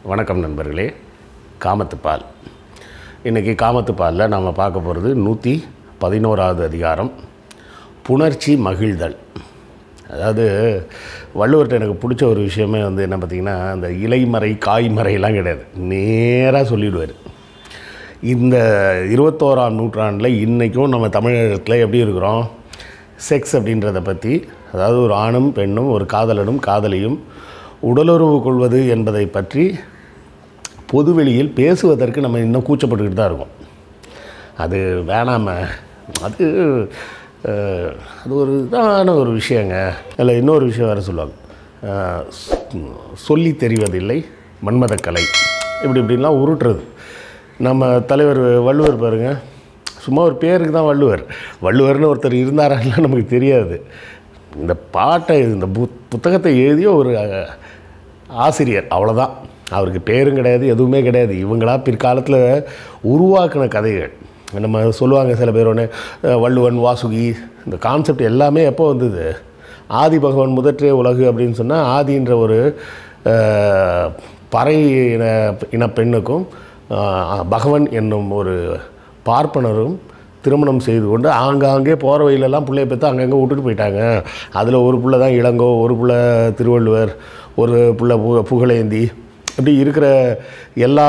வணக்கம் நண்பர்களே காமத்துப்பால் இன்றைக்கி காமத்துப்பாலில் நாம் பார்க்க போகிறது நூற்றி பதினோராவது அதிகாரம் புணர்ச்சி மகிழ்தல் அதாவது வள்ளுவர்கிட்ட எனக்கு பிடிச்ச ஒரு விஷயமே வந்து என்ன பார்த்திங்கன்னா அந்த இலைமறை காய்மறையெல்லாம் கிடையாது நேராக சொல்லிடுவார் இந்த இருபத்தோராம் நூற்றாண்டில் இன்றைக்கும் நம்ம தமிழகத்தில் எப்படி இருக்கிறோம் செக்ஸ் அப்படின்றத பற்றி அதாவது ஒரு ஆணும் பெண்ணும் ஒரு காதலனும் காதலியும் உடலுறவு கொள்வது என்பதை பற்றி பொதுவெளியில் பேசுவதற்கு நம்ம இன்னும் கூச்சப்பட்டுக்கிட்டு தான் இருக்கோம் அது வேணாம அது அஹ், அது ஒரு இதான ஒரு விஷயங்க அதில் இன்னொரு விஷயம் வேறு சொல்லுவாங்க அஹ், சொ- சொல்லி தெரிவதில்லை மன்மதக்கலை இப்படி இப்படின்லாம் உருட்டுறது நம்ம தலைவர் வள்ளுவர் பாருங்க சும்மா ஒரு பேருக்கு தான் வள்ளுவர் வள்ளுவர்னு ஒருத்தர் இருந்தாரான்லாம் நமக்கு தெரியாது இந்த பாட்டை இந்த புத் புத்தகத்தை எழுதிய ஒரு அஹ், ஆசிரியர் அவ்வளோதான் அவருக்கு பேரும் கிடையாது எதுவுமே கிடையாது இவங்களா பிற்காலத்தில் உருவாக்கின கதைகள் நம்ம சொல்லுவாங்க சில பேர் ஒன்று வள்ளுவன் வாசுகி இந்த கான்செப்ட் எல்லாமே எப்போ வந்தது ஆதி பகவான் முதற்றே உலகு அப்படின்னு சொன்னால் ஆதின்ற ஒரு அஹ், பறை இன இன பெண்ணுக்கும் அஹ், பகவன் என்னும் ஒரு பார்ப்பனரும் திருமணம் செய்து கொண்டு ஆங்காங்கே போகிற வழியிலெல்லாம் பிள்ளைய பெற்று அங்கங்கே விட்டுட்டு போயிட்டாங்க அதில் ஒரு புள்ள தான் இளங்கோ ஒரு புள்ள திருவள்ளுவர் ஒரு புள்ள பு புகழேந்தி இப்படி இருக்கிற எல்லா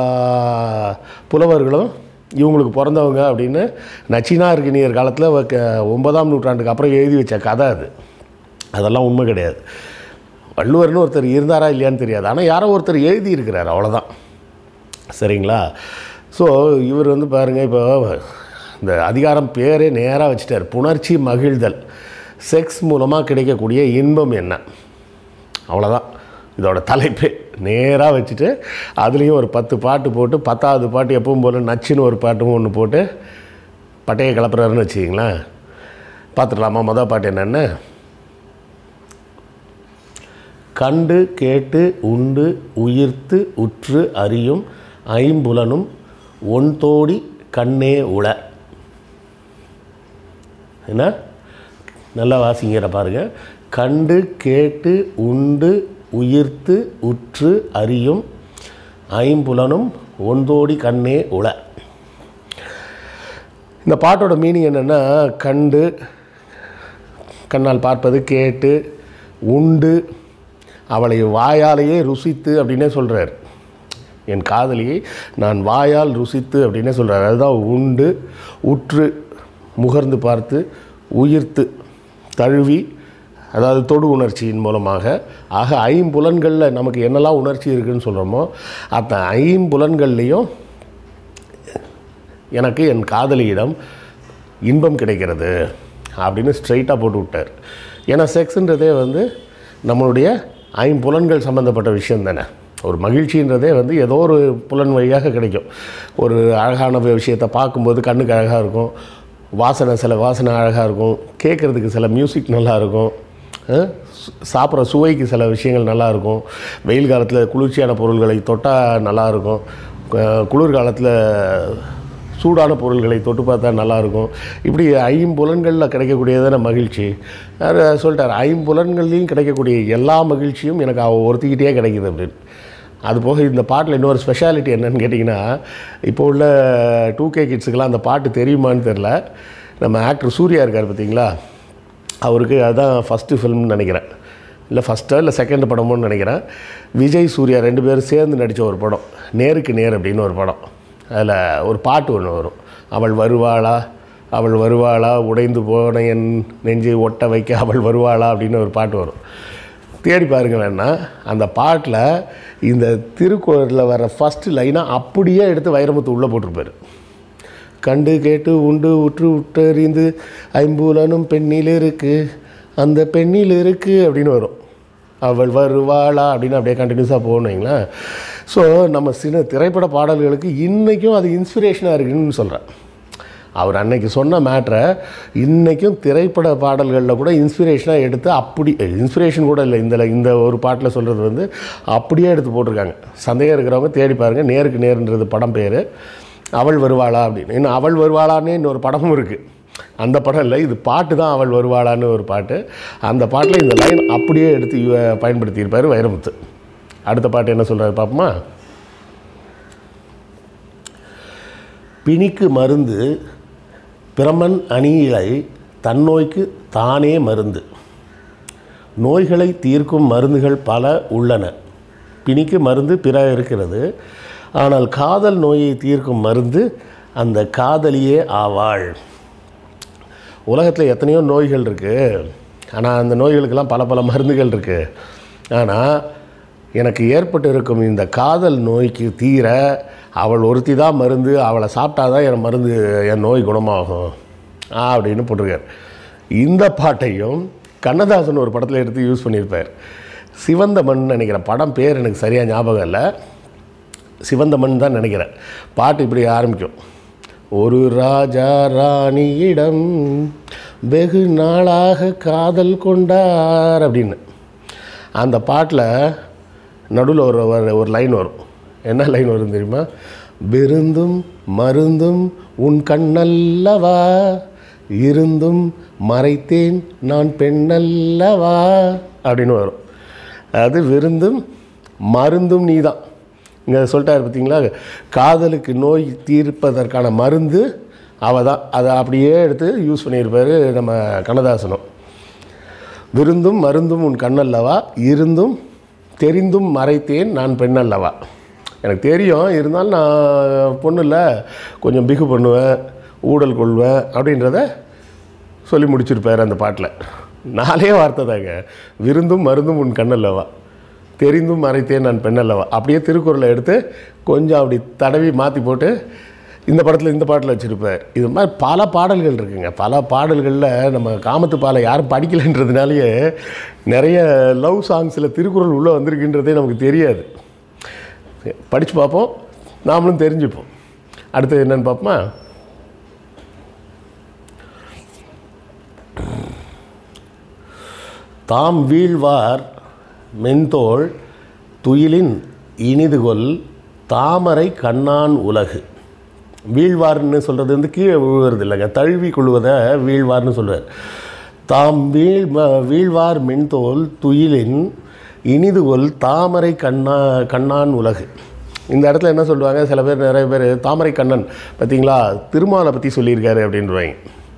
புலவர்களும் இவங்களுக்கு பிறந்தவங்க அப்படின்னு நச்சினார்கினியர் காலத்தில் ஒன்பதாம் நூற்றாண்டுக்கு அப்புறம் எழுதி வச்ச கதை அது அதெல்லாம் உண்மை கிடையாது வள்ளுவர்னு ஒருத்தர் இருந்தாரா இல்லையான்னு தெரியாது ஆனால் யாரோ ஒருத்தர் எழுதி இருக்கிறார் அவ்வளோதான் சரிங்களா ஸோ இவர் வந்து பாருங்கள் இப்போ இந்த அதிகாரம் பேரே நேராக வச்சுட்டார் புணர்ச்சி மகிழ்தல் செக்ஸ் மூலமாக கிடைக்கக்கூடிய இன்பம் என்ன அவ்வளோதான் இதோட தலைப்பே நேராக வச்சுட்டு அதுலேயும் ஒரு பத்து பாட்டு போட்டு பத்தாவது பாட்டு எப்பவும் போல் நச்சுன்னு ஒரு பாட்டும் ஒன்று போட்டு பட்டையை கிளப்புறாருன்னு வச்சுக்கிங்களேன் பார்த்துடலாமா மொதல் பாட்டு என்னென்னு கண்டு கேட்டு உண்டு உயிர்த்து உற்று அறியும் ஐம்புலனும் ஒன்தோடி கண்ணே உள என்ன நல்லா வாசிங்கிற பாருங்க கண்டு கேட்டு உண்டு உயிர்த்து உற்று அறியும் ஐம்புலனும் ஒன்றோடி கண்ணே உள இந்த பாட்டோட மீனிங் என்னென்னா கண்டு கண்ணால் பார்ப்பது கேட்டு உண்டு அவளை வாயாலேயே ருசித்து அப்படின்னே சொல்கிறார் என் காதலியை நான் வாயால் ருசித்து அப்படின்னே சொல்கிறார் அதுதான் உண்டு உற்று முகர்ந்து பார்த்து உயிர்த்து தழுவி அதாவது தொடு உணர்ச்சியின் மூலமாக ஆக ஐம்புலன்களில் நமக்கு என்னெல்லாம் உணர்ச்சி இருக்குன்னு சொல்கிறோமோ அந்த ஐம்புலன்கள்லேயும் எனக்கு என் காதலியிடம் இன்பம் கிடைக்கிறது அப்படின்னு ஸ்ட்ரைட்டாக போட்டு விட்டார் ஏன்னா செக்ஸுன்றதே வந்து நம்மளுடைய ஐம்புலன்கள் சம்மந்தப்பட்ட விஷயம் தானே ஒரு மகிழ்ச்சின்றதே வந்து ஏதோ ஒரு புலன் வழியாக கிடைக்கும் ஒரு அழகான விஷயத்தை பார்க்கும்போது கண்ணுக்கு அழகாக இருக்கும் வாசனை சில வாசனை அழகாக இருக்கும் கேட்குறதுக்கு சில மியூசிக் நல்லா இருக்கும் அஹ், சு- சாப்பிட்ற சுவைக்கு சில விஷயங்கள் நல்லா இருக்கும் வெயில் காலத்தில் குளிர்ச்சியான பொருள்களை தொட்டால் நல்லாயிருக்கும் குளிர் காலத்தில் சூடான பொருள்களை தொட்டு பார்த்தா நல்லாயிருக்கும் இப்படி ஐம்புலன்களில் கிடைக்கக்கூடியதான மகிழ்ச்சி அவர் சொல்லிட்டார் ஐம்புலன்கள்லேயும் கிடைக்கக்கூடிய எல்லா மகிழ்ச்சியும் எனக்கு அவ ஒருத்திக்கிட்டே கிடைக்குது அப்படின்னு அது போக இந்த பாட்டில் இன்னொரு ஸ்பெஷாலிட்டி என்னன்னு கேட்டிங்கன்னா இப்போ உள்ள டூ கே கிட்ஸுக்கெல்லாம் அந்த பாட்டு தெரியுமான்னு தெரில நம்ம ஆக்டர் சூர்யா இருக்கார் பார்த்தீங்களா அவருக்கு அதுதான் ஃபஸ்ட்டு ஃபில்ம்னு நினைக்கிறேன் இல்லை ஃபஸ்ட்டோ இல்லை செகண்ட் படமோன்னு நினைக்கிறேன் விஜய் சூர்யா ரெண்டு பேரும் சேர்ந்து நடித்த ஒரு படம் நேருக்கு நேர் அப்படின்னு ஒரு படம் அதில் ஒரு பாட்டு ஒன்று வரும் அவள் வருவாளா அவள் வருவாளா உடைந்து போன என் நெஞ்சை ஒட்ட வைக்க அவள் வருவாளா அப்படின்னு ஒரு பாட்டு வரும் தேடி பாருங்க வேணா அந்த பாட்டில் இந்த திருக்குறளில் வர ஃபஸ்ட்டு லைனாக அப்படியே எடுத்து வைரமுத்து உள்ளே போட்டிருப்பாரு கண்டு கேட்டு உண்டு உற்று உற்றறிந்து ஐம்புலனும் பெண்ணில் இருக்கு அந்த பெண்ணில் இருக்கு அப்படின்னு வரும் அவள் வருவாளா அப்படின்னு அப்படியே கண்டினியூஸாக போகணுங்களேன் ஸோ நம்ம சின்ன திரைப்பட பாடல்களுக்கு இன்றைக்கும் அது இன்ஸ்பிரேஷனாக இருக்குன்னு சொல்கிறேன் அவர் அன்னைக்கு சொன்ன மேட்ரை இன்றைக்கும் திரைப்பட பாடல்களில் கூட இன்ஸ்பிரேஷனாக எடுத்து அப்படி இன்ஸ்பிரேஷன் கூட இல்லை இந்த இந்த ஒரு பாட்டில் சொல்கிறது வந்து அப்படியே எடுத்து போட்டிருக்காங்க சந்தேகம் இருக்கிறவங்க தேடி பாருங்கள் நேருக்கு நேருன்றது படம் பேர் அவள் வருவாளா அப்படின்னு இன்னும் அவள் வருவாளான்னு இன்னொரு படமும் இருக்குது அந்த படம் இல்லை இது பாட்டு தான் அவள் வருவாளான்னு ஒரு பாட்டு அந்த பாட்டில் இந்த லைன் அப்படியே எடுத்து இவ- பயன்படுத்தியிருப்பார் வைரமுத்து அடுத்த பாட்டு என்ன சொல்கிறாரு பார்ப்போமா பிணிக்கு மருந்து பிரமன் அணியிலை தன்னோய்க்கு தானே மருந்து நோய்களை தீர்க்கும் மருந்துகள் பல உள்ளன பிணிக்கு மருந்து பிற இருக்கிறது ஆனால் காதல் நோயை தீர்க்கும் மருந்து அந்த காதலியே ஆவாள் உலகத்தில் எத்தனையோ நோய்கள் இருக்குது ஆனால் அந்த நோய்களுக்கெல்லாம் பல பல மருந்துகள் இருக்குது ஆனால் எனக்கு ஏற்பட்டு இருக்கும் இந்த காதல் நோய்க்கு தீர அவள் ஒருத்தி தான் மருந்து அவளை சாப்பிட்டா தான் என் மருந்து என் நோய் குணமாகும் அப்படின்னு போட்டிருக்கார் இந்த பாட்டையும் கண்ணதாசன் ஒரு படத்தில் எடுத்து யூஸ் பண்ணியிருப்பார் சிவந்த மண் நினைக்கிற படம் பேர் எனக்கு சரியாக ஞாபகம் இல்லை சிவந்த மண் தான் நினைக்கிறேன் பாட்டு இப்படி ஆரம்பிக்கும் ஒரு ராஜா ராணியிடம் வெகு நாளாக காதல் கொண்டார் அப்படின்னு அந்த பாட்டில் நடுவில் ஒரு ஒரு- ஒரு லைன் வரும் என்ன லைன் வரும் தெரியுமா விருந்தும் மருந்தும் உன் கண்ணல்லவா இருந்தும் மறைத்தேன் நான் பெண்ணல்லவா அப்படின்னு வரும் அது விருந்தும் மருந்தும் நீதான் இங்கே சொல்லிட்டாரு பார்த்தீங்களா காதலுக்கு நோய் தீர்ப்பதற்கான மருந்து அவ தான் அதை அப்படியே எடுத்து யூஸ் பண்ணியிருப்பார் நம்ம கண்ணதாசனம் விருந்தும் மருந்தும் உன் கண்ணல்லவா இருந்தும் தெரிந்தும் மறைத்தேன் நான் பெண்ணல்லவா எனக்கு தெரியும் இருந்தாலும் நான் பொண்ணு இல்லை கொஞ்சம் பிகு பண்ணுவேன் ஊடல் கொள்வேன் அப்படின்றத சொல்லி முடிச்சிருப்பார் அந்த பாட்டில் நாலே வார்த்தை தாங்க விருந்தும் மருந்தும் உன் கண்ணல்லவா தெரிந்தும் மறைத்தேன் நான் பெண்ணல்லவா அப்படியே திருக்குறளை எடுத்து கொஞ்சம் அப்படி தடவி மாற்றி போட்டு இந்த படத்தில் இந்த பாட்டில் வச்சுருப்பார் இது மாதிரி பல பாடல்கள் இருக்குங்க பல பாடல்களில் நம்ம காமத்து பாலை யாரும் படிக்கலைன்றதுனாலேயே நிறைய லவ் சாங்ஸில் திருக்குறள் உள்ளே வந்திருக்குன்றதே நமக்கு தெரியாது படித்து பார்ப்போம் நாமளும் தெரிஞ்சுப்போம் அடுத்தது என்னன்னு பார்ப்போமா தாம் வீழ்வார் மென்தோள் துயிலின் இனிதுகொல் தாமரை கண்ணான் உலகு வீழ்வார்னு சொல்கிறது வந்து கீழே விழுவது இல்லைங்க தழுவி கொள்வதை வீழ்வார்னு சொல்லுவார் தாம் வீழ் வீழ்வார் மென்தோல் துயிலின் இனிதுகொல் தாமரை கண்ணா கண்ணான் உலகு இந்த இடத்துல என்ன சொல்லுவாங்க சில பேர் நிறைய பேர் தாமரை கண்ணன் பார்த்தீங்களா திருமாலை பற்றி சொல்லியிருக்காரு அப்படின்றவாங்க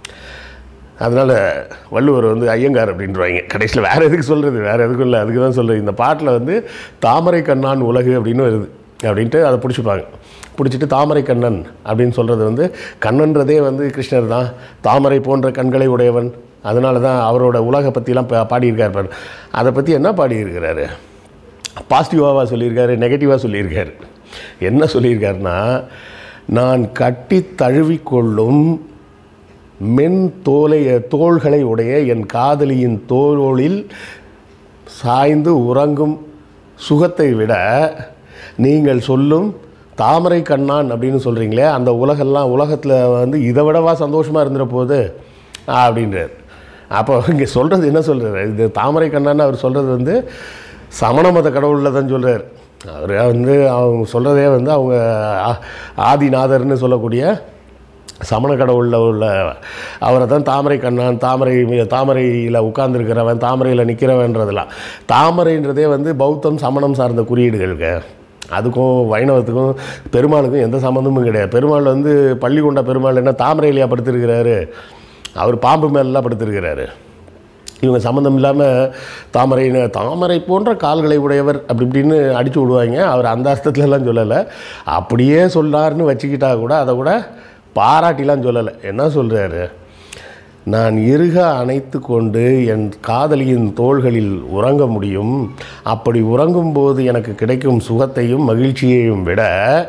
அதனால் வள்ளுவர் வந்து ஐயங்கார் அப்படின்றவாங்க கடைசியில் வேறு எதுக்கு சொல்கிறது வேறு எதுக்கும் இல்லை அதுக்கு தான் சொல்கிறது இந்த பாட்டில் வந்து தாமரை கண்ணான் உலகு அப்படின்னு வருது அப்படின்ட்டு அதை பிடிச்சிப்பாங்க பிடிச்சிட்டு தாமரை கண்ணன் அப்படின்னு சொல்கிறது வந்து கண்ணன்றதே வந்து கிருஷ்ணர் தான் தாமரை போன்ற கண்களை உடையவன் அதனால தான் அவரோட உலகை பற்றிலாம் பா பாடியிருக்கார் பாரு அதை பற்றி என்ன பாடியிருக்கிறாரு பாசிட்டிவாக சொல்லியிருக்காரு நெகட்டிவாக சொல்லியிருக்காரு என்ன சொல்லியிருக்காருன்னா நான் கட்டி தழுவிக்கொள்ளும் மென் தோலை தோள்களை உடைய என் காதலியின் தோளில் சாய்ந்து உறங்கும் சுகத்தை விட நீங்கள் சொல்லும் தாமரை கண்ணான் அப்படின்னு சொல்கிறீங்களே அந்த உலகெல்லாம் உலகத்தில் வந்து இதை விடவா சந்தோஷமாக இருந்துற போகுது அப்படின்றார் அப்போ இங்கே சொல்கிறது என்ன சொல்கிறார் இது தாமரை கண்ணான்னு அவர் சொல்கிறது வந்து சமண மத கடவுளில் தான் சொல்கிறார் அவர் வந்து அவங்க சொல்கிறதே வந்து அவங்க ஆ- ஆதிநாதர்னு சொல்லக்கூடிய சமண கடவுளில் உள்ள அவரை தான் தாமரை கண்ணான் தாமரை தாமரையில் உட்கார்ந்துருக்கிறவன் தாமரையில் நிற்கிறவன்றதெல்லாம் தாமரைன்றதே வந்து பௌத்தம் சமணம் சார்ந்த குறியீடுகளுங்க அதுக்கும் வைணவத்துக்கும் பெருமாளுக்கும் எந்த சம்மந்தமும் கிடையாது பெருமாள் வந்து பள்ளி கொண்ட பெருமாள் என்ன தாமரையிலையா படுத்திருக்கிறாரு அவர் பாம்பு மேலெலாம் படுத்திருக்கிறாரு இவங்க சம்மந்தம் இல்லாமல் தாமரை தாமரை போன்ற கால்களை உடையவர் அப்படி இப்படின்னு அடித்து விடுவாங்க அவர் அந்த அர்த்தத்துலலாம் சொல்லலை அப்படியே சொன்னார்னு வச்சுக்கிட்டா கூட அதை கூட பாராட்டிலாம் சொல்லலை என்ன சொல்கிறாரு நான் இருக அணைத்து கொண்டு என் காதலியின் தோள்களில் உறங்க முடியும் அப்படி உறங்கும்போது எனக்கு கிடைக்கும் சுகத்தையும் மகிழ்ச்சியையும் விட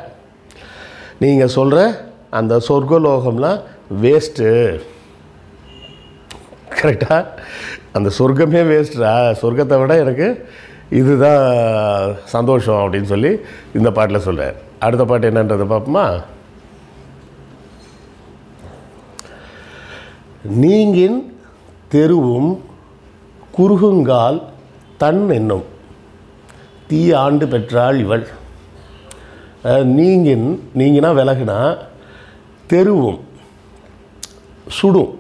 நீங்கள் சொல்கிற அந்த சொர்க்கலோகம்லாம் வேஸ்ட்டு கரெக்டாக அந்த சொர்க்கமே வேஸ்ட்டா சொர்க்கத்தை விட எனக்கு இதுதான் சந்தோஷம் அப்படின்னு சொல்லி இந்த பாட்டில் சொல்கிறார் அடுத்த பாட்டு என்னன்றதை பார்ப்போமா நீங்கின் தெருவும் குறுகுங்கால் தன் என்னும் தீ ஆண்டு பெற்றாள் இவள் அஹ், நீங்கின் நீங்கினா விலகுனா தெருவும் சுடும்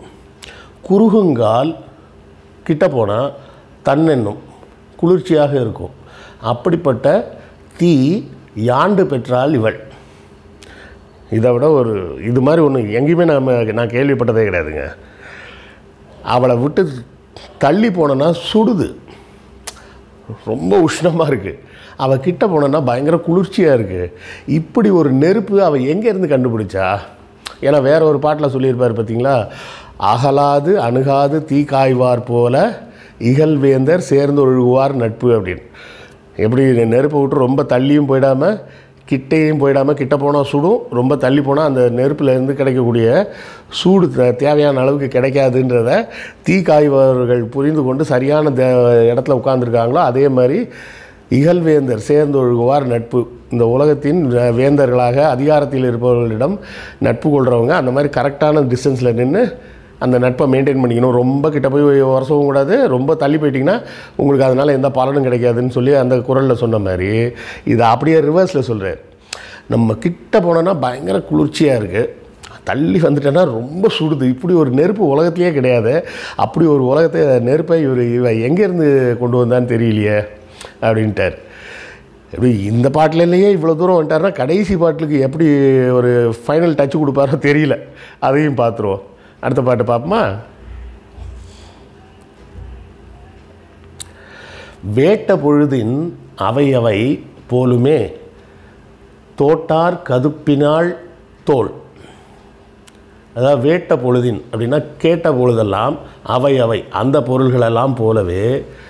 குறுகுங்கால் கிட்ட போனால் தன்னென்னும் குளிர்ச்சியாக இருக்கும் அப்படிப்பட்ட தீ யாண்டு பெற்றால் இவள் இதை விட ஒரு இது மாதிரி ஒன்று எங்கேயுமே நம்ம நான் கேள்விப்பட்டதே கிடையாதுங்க அவளை விட்டு தள்ளி போனோன்னா சுடுது ரொம்ப உஷ்ணமாக இருக்குது அவள் கிட்ட போனோன்னா பயங்கர குளிர்ச்சியாக இருக்குது இப்படி ஒரு நெருப்பு அவள் எங்கேருந்து கண்டுபிடிச்சா ஏன்னா வேற ஒரு பாட்டில் சொல்லியிருப்பார் பார்த்தீங்களா அகலாது அணுகாது தீ காய்வார் போல இகழ்வேந்தர் சேர்ந்து ஒழுகுவார் நட்பு அப்படின்னு எப்படி நெருப்பை விட்டு ரொம்ப தள்ளியும் போயிடாமல் கிட்டேயும் போயிடாமல் கிட்ட போனால் சுடும் ரொம்ப தள்ளி போனால் அந்த நெருப்புல இருந்து கிடைக்கக்கூடிய சூடு தே- தேவையான அளவுக்கு கிடைக்காதுன்றத தீ காய்பவர்கள் புரிந்து கொண்டு சரியான தே இடத்துல உட்காந்துருக்காங்களோ அதே மாதிரி இகழ்வேந்தர் சேர்ந்து ஒழுகுவார் நட்பு இந்த உலகத்தின் வே- வேந்தர்களாக அதிகாரத்தில் இருப்பவர்களிடம் நட்பு கொள்கிறவங்க அந்த மாதிரி கரெக்டான டிஸ்டன்ஸில் நின்று அந்த நட்பை மெயின்டைன் பண்ணிக்கணும் ரொம்ப கிட்ட போய் வரசவும் கூடாது ரொம்ப தள்ளி போயிட்டிங்கன்னா உங்களுக்கு அதனால் எந்த பலனும் கிடைக்காதுன்னு சொல்லி அந்த குரலில் சொன்ன மாதிரி இதை அப்படியே ரிவர்ஸில் சொல்கிறார் நம்ம கிட்ட போனோன்னா பயங்கர குளிர்ச்சியாக இருக்குது தள்ளி வந்துட்டேன்னா ரொம்ப சுடுது இப்படி ஒரு நெருப்பு உலகத்திலேயே கிடையாது அப்படி ஒரு உலகத்தை நெருப்பை இவர் இவ எங்கேருந்து கொண்டு வந்தான்னு தெரியலையே அப்படின்ட்டார் எப்படி இந்த பாட்டிலேயே இவ்வளோ தூரம் வந்துட்டாருன்னா கடைசி பாட்டுக்கு எப்படி ஒரு ஃபைனல் டச் கொடுப்பாரோ தெரியல அதையும் பார்த்துருவோம் அடுத்த பாட்டு பார்ப்போமா வேட்ட பொழுதின் அவையவை போலுமே தோட்டார் கதுப்பினாள் தோல் அதாவது வேட்ட பொழுதின் அப்படின்னா கேட்ட பொழுதெல்லாம் அவை அவை அந்த பொருள்களெல்லாம் போலவே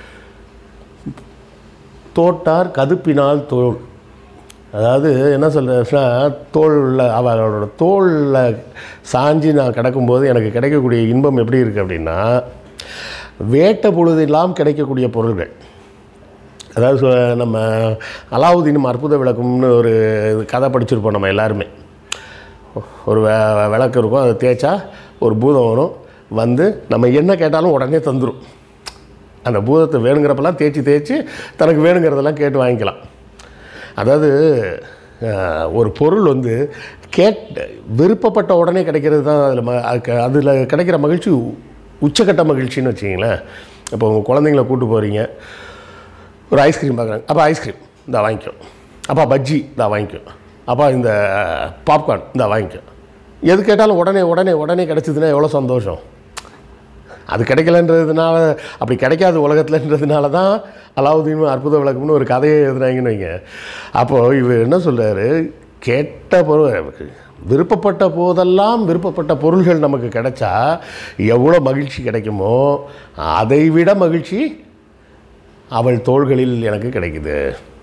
தோட்டார் கதுப்பினால் தோல் அதாவது என்ன சொல்கிறேன்னா தோளில் அவளோட தோளில் சாஞ்சி நான் கிடக்கும்போது எனக்கு கிடைக்கக்கூடிய இன்பம் எப்படி இருக்குது அப்படின்னா வேட்ட பொழுதெல்லாம் கிடைக்கக்கூடிய பொருள்கள் அதாவது சொ- நம்ம அலாவுதீனும் அற்புத விளக்கம்னு ஒரு கதை படிச்சிருப்போம் நம்ம எல்லாருமே ஒரு வெ விளக்கு இருக்கும் அதை தேய்ச்சா ஒரு பூதம் வரும் வந்து நம்ம என்ன கேட்டாலும் உடனே தந்துடும் அந்த பூதத்தை வேணுங்கிறப்பெல்லாம் தேய்ச்சி தேய்ச்சி தனக்கு வேணுங்கிறதெல்லாம் கேட்டு வாங்கிக்கலாம் அதாவது அஹ், ஒரு பொருள் வந்து கேட்ட விருப்பப்பட்ட உடனே கிடைக்கிறது தான் அதில் ம அதில் கிடைக்கிற மகிழ்ச்சி உச்சக்கட்ட மகிழ்ச்சின்னு வச்சிங்களேன் இப்போ உங்கள் குழந்தைங்கள கூட்டு போகிறீங்க ஒரு ஐஸ்கிரீம் பார்க்குறாங்க அப்பா ஐஸ்கிரீம் இந்தா வாங்கிக்கோ அப்பா பஜ்ஜி இந்தா வாங்கிக்கோ அப்பா இந்த பாப்கார்ன் இந்தா வாங்கிக்கோ எது கேட்டாலும் உடனே உடனே உடனே கிடச்சிதுன்னா எவ்வளோ சந்தோஷம் அது கிடைக்கலன்றதுனால அப்படி கிடைக்காது உலகத்துலன்றதுனால தான் அலாவுதீன் அற்புத விளக்கம்னு ஒரு கதையை எழுதுனாங்கன்னு வைங்க அப்போது இவர் என்ன சொல்றாரு கேட்ட பொருள் விருப்பப்பட்ட போதெல்லாம் விருப்பப்பட்ட பொருள்கள் நமக்கு கிடைச்சா எவ்வளோ மகிழ்ச்சி கிடைக்குமோ அதை விட மகிழ்ச்சி அவள் தோள்களில் எனக்கு கிடைக்குது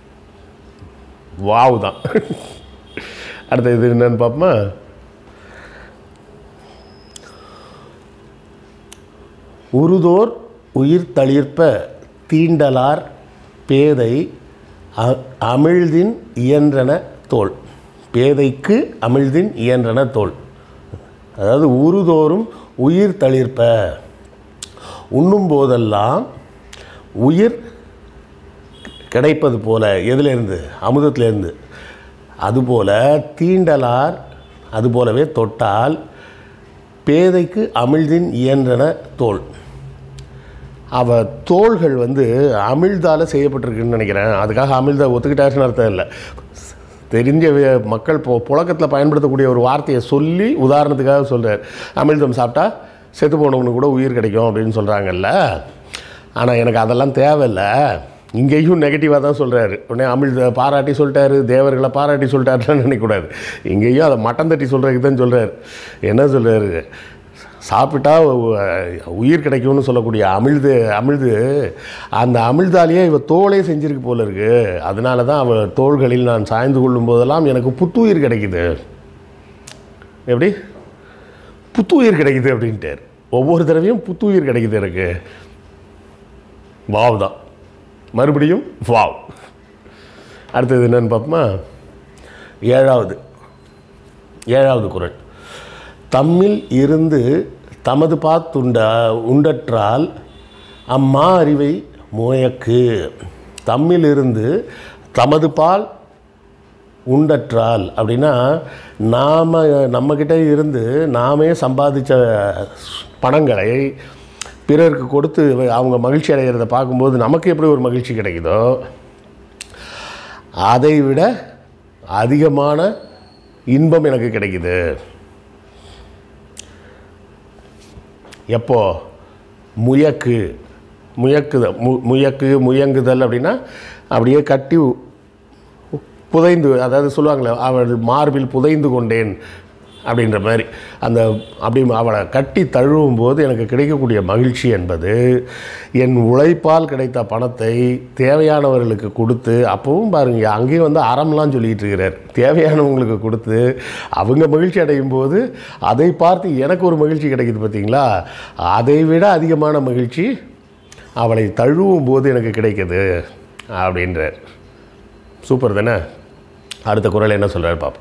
வாவ் தான் அடுத்த இது என்னன்னு பார்ப்போமா உருதோர் உயிர் தளிர்ப்ப தீண்டலார் பேதை அ- அமிழ்தின் இயன்றன தோல் பேதைக்கு அமிழ்தின் இயன்றன தோல் அதாவது உருதோறும் உயிர் தளிர்ப்ப உண்ணும் போதெல்லாம் உயிர் கிடைப்பது போல எதிலிருந்து அமுதத்திலிருந்து அதுபோல தீண்டலார் அதுபோலவே தொட்டால் பேதைக்கு அமிழ்தின் இயன்றன தோல் அவ தோள்கள் வந்து அமிழ்தால் செய்யப்பட்டிருக்குன்னு நினைக்கிறேன் அதுக்காக அமிழ்த ஒத்துக்கிட்டாருன்னு அர்த்தம் இல்லை தெரிஞ்ச வே- மக்கள் பொ புழக்கத்தில் பயன்படுத்தக்கூடிய ஒரு வார்த்தையை சொல்லி உதாரணத்துக்காக சொல்கிறார் அமிழ்தம் சாப்பிட்டா செத்து போனவனுக்கு கூட உயிர் கிடைக்கும் அப்படின்னு சொல்கிறாங்கல்ல ஆனால் எனக்கு அதெல்லாம் தேவையில்லை இங்கேயும் நெகட்டிவாக தான் சொல்கிறாரு உடனே அமிழ்த பாராட்டி சொல்லிட்டாரு தேவர்களை பாராட்டி சொல்லிட்டாருன்னு நினைக்கக்கூடாது இங்கேயும் அதை மட்டம் தட்டி சொல்கிறதுக்கு தான் சொல்கிறாரு என்ன சொல்கிறாரு சாப்பிட்டா உ- உயிர் கிடைக்கும்னு சொல்லக்கூடிய அமிழ்து அமிழ்து அந்த அமிழ்தாலேயே இவ தோலே செஞ்சிருக்கு போல இருக்கு அதனால தான் அவ தோள்களில் நான் சாய்ந்து கொள்ளும் போதெல்லாம் எனக்கு புத்துயிர் கிடைக்குது எப்படி புத்துயிர் கிடைக்குது அப்படின்ட்டார் ஒவ்வொரு தடவையும் புத்துயிர் கிடைக்குது எனக்கு வாவ் தான் மறுபடியும் வாவ் அடுத்தது என்னன்னு பார்ப்போமா ஏழாவது ஏழாவது குறள் தம்மில் இருந்து தமது பாத்துண்ட உண்டற்றால் அம்மா அறிவை மோயக்கு தம்மிலிருந்து தமது பால் உண்டற்றால் அப்படின்னா நாம் நம்மக்கிட்ட இருந்து நாமே சம்பாதிச்ச பணங்களை பிறருக்கு கொடுத்து அவங்க மகிழ்ச்சி அடைகிறத பார்க்கும்போது நமக்கு எப்படி ஒரு மகிழ்ச்சி கிடைக்குதோ அதை விட அதிகமான இன்பம் எனக்கு கிடைக்குது எப்போ முயக்கு முயக்குதல் மு முயக்கு முயங்குதல் அப்படின்னா அப்படியே கட்டி புதைந்து அதாவது சொல்லுவாங்களே அவள் மார்பில் புதைந்து கொண்டேன் அப்படின்ற மாதிரி அந்த அப்படி அவளை கட்டி தழுவும் போது எனக்கு கிடைக்கக்கூடிய மகிழ்ச்சி என்பது என் உழைப்பால் கிடைத்த பணத்தை தேவையானவர்களுக்கு கொடுத்து அப்பவும் பாருங்க அங்கேயும் வந்து அறம்லாம் சொல்லிட்டு இருக்கிறார் தேவையானவங்களுக்கு கொடுத்து அவங்க மகிழ்ச்சி அடையும் போது அதை பார்த்து எனக்கு ஒரு மகிழ்ச்சி கிடைக்குது பார்த்தீங்களா அதை விட அதிகமான மகிழ்ச்சி அவளை தழுவும் போது எனக்கு கிடைக்குது அப்படின்றார் சூப்பர் தானே அடுத்த குரல் என்ன சொல்கிறார் பாப்போம்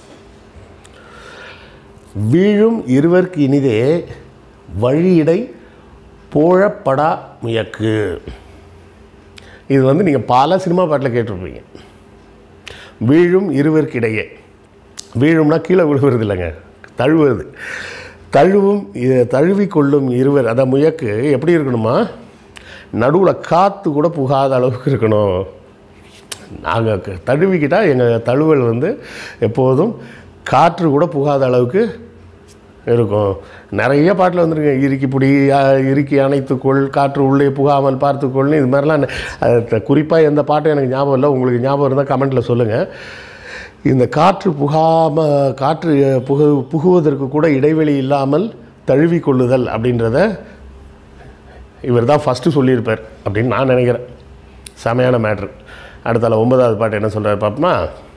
வீழும் இருவர்க்கு இனிதே வழியிடை போழப்படா முயக்கு இது வந்து நீங்கள் பல சினிமா பாட்டில் கேட்டிருப்பீங்க வீழும் இருவருக்கிடையே வீழும்னா கீழே விழுவுறது இல்லைங்க தழுவுறது தழுவும் இ- தழுவிக்கொள்ளும் இருவர் அந்த முயக்கு எப்படி இருக்கணுமா நடுவில் காற்று கூட புகாத அளவுக்கு இருக்கணும் நாங்கள் தழுவிக்கிட்டால் எங்கள் தழுவல் வந்து எப்போதும் காற்று கூட புகாத அளவுக்கு இருக்கும் நிறைய பாட்டில் வந்துருங்க இறுக்கி பிடி அஹ், இறுக்கி அணைத்துக்கொள் காற்று உள்ளே புகாமல் பார்த்துக்கொள்னு இது மாதிரிலாம் குறிப்பாக எந்த பாட்டும் எனக்கு ஞாபகம் இல்லை உங்களுக்கு ஞாபகம் இருந்தால் கமெண்ட்டில் சொல்லுங்கள் இந்த காற்று புகாம காற்று புகு புகுவதற்கு கூட இடைவெளி இல்லாமல் தழுவிக்கொள்ளுதல் அப்படின்றத இவர் தான் ஃபஸ்ட்டு சொல்லியிருப்பார் அப்படின்னு நான் நினைக்கிறேன் செமையான மேட்ரு அடுத்தால ஒன்பதாவது பாட்டு என்ன சொல்கிறார் பாப்போமா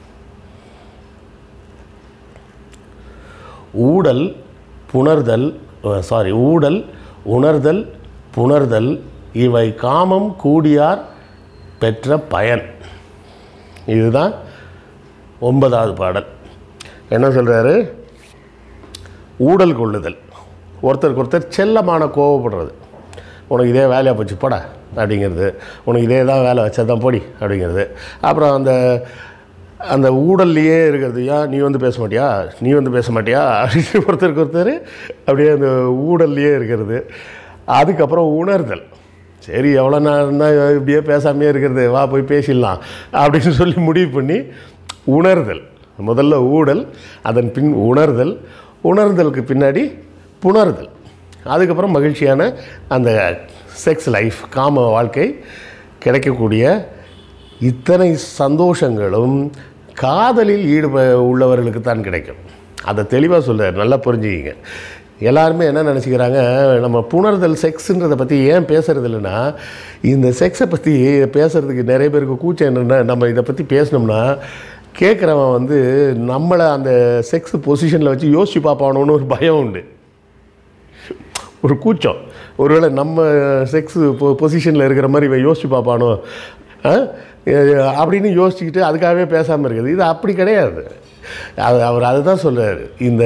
ஊடல் புணர்தல் சாரி ஊடல் உணர்தல் புணர்தல் இவை காமம் கூடியார் பெற்ற பயன் இதுதான் ஒன்பதாவது பாடல் என்ன சொல்கிறாரு ஊடல் கொள்ளுதல் ஒருத்தருக்கு ஒருத்தர் செல்லமான கோவப்படுறது உனக்கு இதே வேலையாக போச்சு போடா அப்படிங்கிறது உனக்கு இதே தான் வேலை வச்சா தான் போடி அப்படிங்கிறது அப்புறம் அந்த அந்த ஊடல்லையே இருக்கிறது ஏன் நீ வந்து பேச மாட்டியா நீ வந்து பேச மாட்டியா அப்படின்னு ஒருத்தருக்கு ஒருத்தர் அப்படியே அந்த ஊடல்லையே இருக்கிறது அதுக்கப்புறம் உணர்தல் சரி எவ்வளோ நேரம் தான் இப்படியே பேசாமையே இருக்கிறது வா போய் பேசிடலாம் அப்படின்னு சொல்லி முடிவு பண்ணி உணர்தல் முதல்ல ஊடல் அதன் பின் உணர்தல் உணர்தலுக்கு பின்னாடி புணர்தல் அதுக்கப்புறம் மகிழ்ச்சியான அந்த செக்ஸ் லைஃப் காம வாழ்க்கை கிடைக்கக்கூடிய இத்தனை சந்தோஷங்களும் காதலில் ஈடுப உள்ளவர்களுக்கு தான் கிடைக்கும் அதை தெளிவாக சொல்கிறார் நல்லா புரிஞ்சுக்கிங்க எல்லாருமே என்ன நினச்சிக்கிறாங்க நம்ம புணர்தல் செக்ஸுன்றதை பற்றி ஏன் பேசுறது இல்லைன்னா இந்த செக்ஸை பற்றி பேசுகிறதுக்கு நிறைய பேருக்கு கூச்சம் என்னென்னா நம்ம இதை பற்றி பேசினோம்னா கேட்குறவன் வந்து நம்மளை அந்த செக்ஸ் பொசிஷனில் வச்சு யோசிச்சு பார்ப்பானோன்னு ஒரு பயம் உண்டு ஒரு கூச்சம் ஒருவேளை நம்ம செக்ஸ் பொ பொசிஷனில் இருக்கிற மாதிரி இவன் யோசிச்சு பார்ப்பானோ ஆ? எ- அப்படின்னு யோசிச்சுக்கிட்டு அதுக்காகவே பேசாமல் இருக்குது இது அப்படி கிடையாது அது அவர் அதுதான் சொல்றாரு இந்த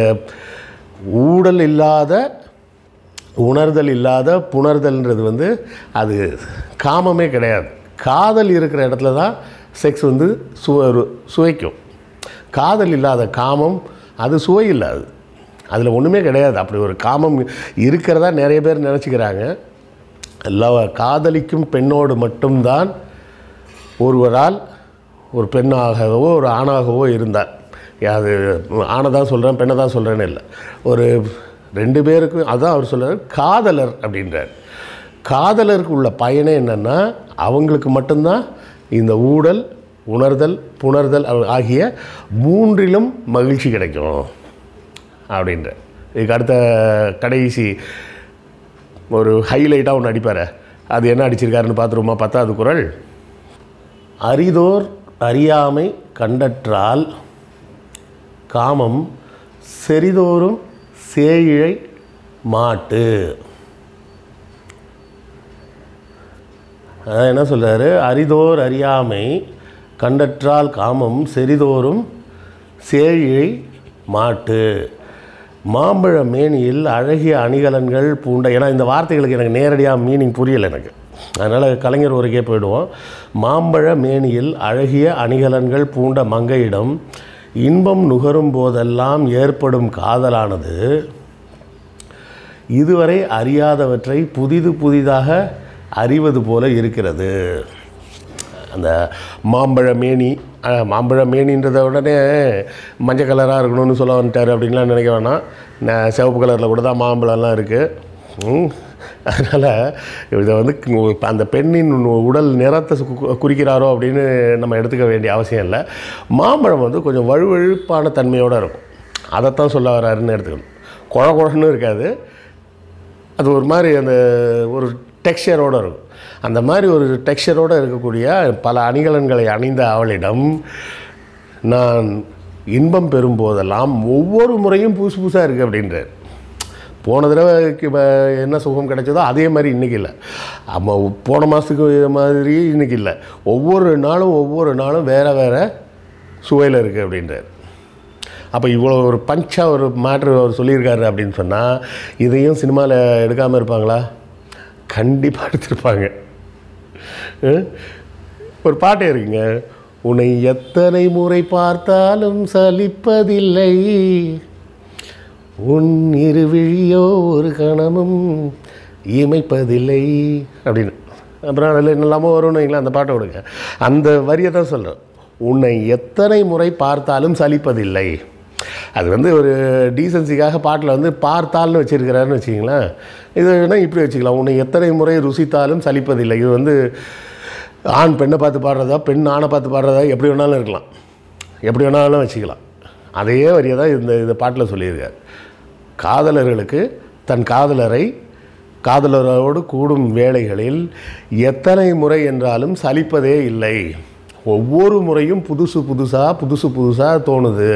ஊடல் இல்லாத உணர்தல் இல்லாத புணர்தல்ன்றது வந்து அது காமமே கிடையாது காதல் இருக்கிற இடத்துல தான் செக்ஸ் வந்து சுவ சுவைக்கும் காதல் இல்லாத காமம் அது சுவை இல்லாது அதில் ஒன்றுமே கிடையாது அப்படி ஒரு காமம் இருக்கிறதா நிறைய பேர் நினச்சிக்கிறாங்க லவ காதலிக்கும் பெண்ணோடு மட்டும்தான் ஒருவரால் ஒரு பெண்ணாகவோ ஒரு ஆணாகவோ இருந்தார் அது ஆணை தான் சொல்கிறேன் பெண்ணை தான் சொல்கிறேன்னு இல்லை ஒரு ரெண்டு பேருக்கும் அதான் அவர் சொல்கிறார் காதலர் அப்படின்றார் காதலருக்கு உள்ள பயனே என்னென்னா அவங்களுக்கு மட்டும்தான் இந்த ஊடல் உணர்தல் புணர்தல் ஆகிய மூன்றிலும் மகிழ்ச்சி கிடைக்கும் அப்படின்ற இதுக்கு அடுத்த கடைசி ஒரு ஹைலைட்டாக ஒன்று அடிப்பார் அது என்ன அடிச்சிருக்காருன்னு பார்த்துருமா பத்தாவது குரல் அரிதோர் அறியாமை கண்டற்றால் காமம் செறிதோறும் சேயிழை மாட்டு அதான் என்ன சொல்றாரு அரிதோர் அறியாமை கண்டற்றால் காமம் செறிதோறும் சேயிழை மாட்டு மாம்பழ மேனியில் அழகிய அணிகலன்கள் பூண்ட ஏன்னா இந்த வார்த்தைகளுக்கு எனக்கு நேரடியாக மீனிங் புரியலை எனக்கு அதனால் கலைஞர் ஒருக்கே போயிடுவோம் மாம்பழ மேனியில் அழகிய அணிகலன்கள் பூண்ட மங்கையிடம் இன்பம் நுகரும் போதெல்லாம் ஏற்படும் காதலானது இதுவரை அறியாதவற்றை புதிது புதிதாக அறிவது போல இருக்கிறது அந்த மாம்பழ மேனி அஹ், மாம்பழ மேனின்றத உடனே மஞ்சள் கலராக இருக்கணும்னு சொல்ல வந்துட்டார் அப்படின்லாம் நினைக்க வேணாம் ந- சிவப்பு கலரில் கூட தான் மாம்பழம்லாம் இருக்குது அதனால் இதை வந்து கு- அந்த பெண்ணின் உடல் நிறத்தை சு- கு- குறிக்கிறாரோ அப்படின்னு நம்ம எடுத்துக்க வேண்டிய அவசியம் இல்லை மாம்பழம் வந்து கொஞ்சம் வழுவழுப்பான தன்மையோடு இருக்கும் அதைத்தான் சொல்ல வராருன்னு எடுத்துக்கணும் குழ குழன்னு இருக்காது அது ஒரு மாதிரி அந்த ஒரு டெக்ஸ்சரோடு இருக்கும் அந்த மாதிரி ஒரு டெக்ஸ்சரோடு இருக்கக்கூடிய பல அணிகலன்களை அணிந்த அவளிடம் நான் இன்பம் பெறும் போதெல்லாம் ஒவ்வொரு முறையும் புதுசு புதுசாக இருக்குது அப்படின்றார் போன தடவைக்கு வ- என்ன சுகம் கிடைச்சதோ அதே மாதிரி இன்றைக்கி இல்லை ஆமா போன மாதத்துக்கு மாதிரி இன்றைக்கி இல்லை ஒவ்வொரு நாளும் ஒவ்வொரு நாளும் வேறு வேறு சுவையில் இருக்குது அப்படின்றார் அப்போ இவ்வளோ ஒரு பஞ்சாக ஒரு மேட்ரு அவர் சொல்லியிருக்காரு அப்படின்னு சொன்னால் இதையும் சினிமாவில் எடுக்காமல் இருப்பாங்களா கண்டிப்பாக எடுத்திருப்பாங்க அஹ்? ஒரு பாட்டே இருக்குங்க உன்னை எத்தனை முறை பார்த்தாலும் சலிப்பதில்லை உன் இருவிழியோ ஒரு கணமும் இமைப்பதில்லை அப்படின்னு அப்புறம் அதில் என்னெல்லாமோ வரும்னு வைங்களேன் அந்த பாட்டை விடுங்க அந்த வரியை தான் சொல்கிறேன் உன்னை எத்தனை முறை பார்த்தாலும் சலிப்பதில்லை அது வந்து ஒரு டீசன்சிக்காக பாட்டில் வந்து பார்த்தால்னு வச்சுருக்கிறாருன்னு வச்சிங்களேன் இது வேணால் இப்படி வச்சுக்கலாம் உன்னை எத்தனை முறை ருசித்தாலும் சலிப்பதில்லை இது வந்து ஆண் பெண்ணை பார்த்து பாடுறதா பெண் ஆணை பார்த்து பாடுறதா எப்படி வேணாலும் இருக்கலாம் எப்படி வேணாலும் வச்சுக்கலாம் அதே வரியை தான் இந்த இந்த பாட்டில் சொல்லியிருக்கார் காதலர்களுக்கு தன் காதலரை காதலரோடு கூடும் வேளைகளில் எத்தனை முறை என்றாலும் சலிப்பதே இல்லை ஒவ்வொரு முறையும் புதுசு புதுசாக புதுசு புதுசாக தோணுது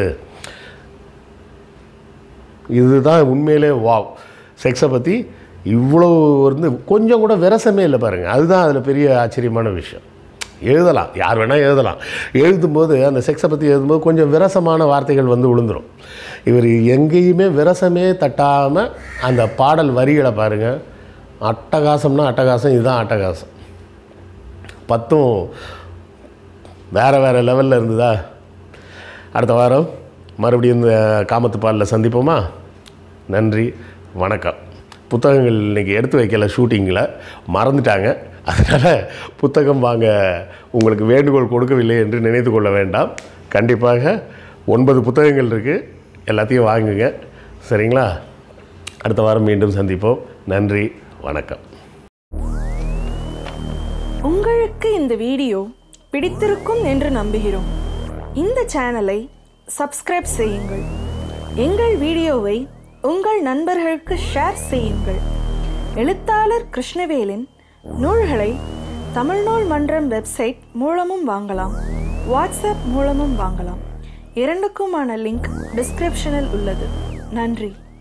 இதுதான் உண்மையிலே வாவ் செக்ஸை பற்றி இவ்வளோ வந்து கொஞ்சம் கூட விரசமே இல்லை பாருங்கள் அதுதான் அதில் பெரிய ஆச்சரியமான விஷயம் எழுதலாம் யார் வேணால் எழுதலாம் எழுதும்போது அந்த செக்ஸை பற்றி எழுதும்போது கொஞ்சம் விரசமான வார்த்தைகள் வந்து விழுந்துரும் இவர் எங்கேயுமே விரசமே தட்டாமல் அந்த பாடல் வரிகளை பாருங்கள் அட்டகாசம்னா அட்டகாசம் இதுதான் அட்டகாசம் பத்தும் வேறு வேறு லெவலில் இருந்ததா அடுத்த வாரம் மறுபடியும் இந்த காமத்து பாலில் சந்திப்போமா நன்றி வணக்கம் புத்தகங்கள் இன்றைக்கி எடுத்து வைக்கல ஷூட்டிங்கில் மறந்துட்டாங்க அதனால் புத்தகம் வாங்க உங்களுக்கு வேண்டுகோள் கொடுக்கவில்லை என்று நினைத்து கொள்ள வேண்டாம் கண்டிப்பாக ஒன்பது புத்தகங்கள் இருக்குது எல்லாத்தையும் வாங்குங்க சரிங்களா அடுத்த வாரம் மீண்டும் சந்திப்போம் நன்றி வணக்கம் உங்களுக்கு இந்த வீடியோ பிடித்திருக்கும் என்று நம்புகிறோம் இந்த சேனலை சப்ஸ்கிரைப் செய்யுங்கள் எங்கள் வீடியோவை உங்கள் நண்பர்களுக்கு ஷேர் செய்யுங்கள் எழுத்தாளர் கிருஷ்ணவேலின் நூல்களை தமிழ்நூல் மன்றம் வெப்சைட் மூலமும் வாங்கலாம் வாட்ஸ்அப் மூலமும் வாங்கலாம் இரண்டுக்குமான லிங்க் டிஸ்கிரிப்ஷனில் உள்ளது நன்றி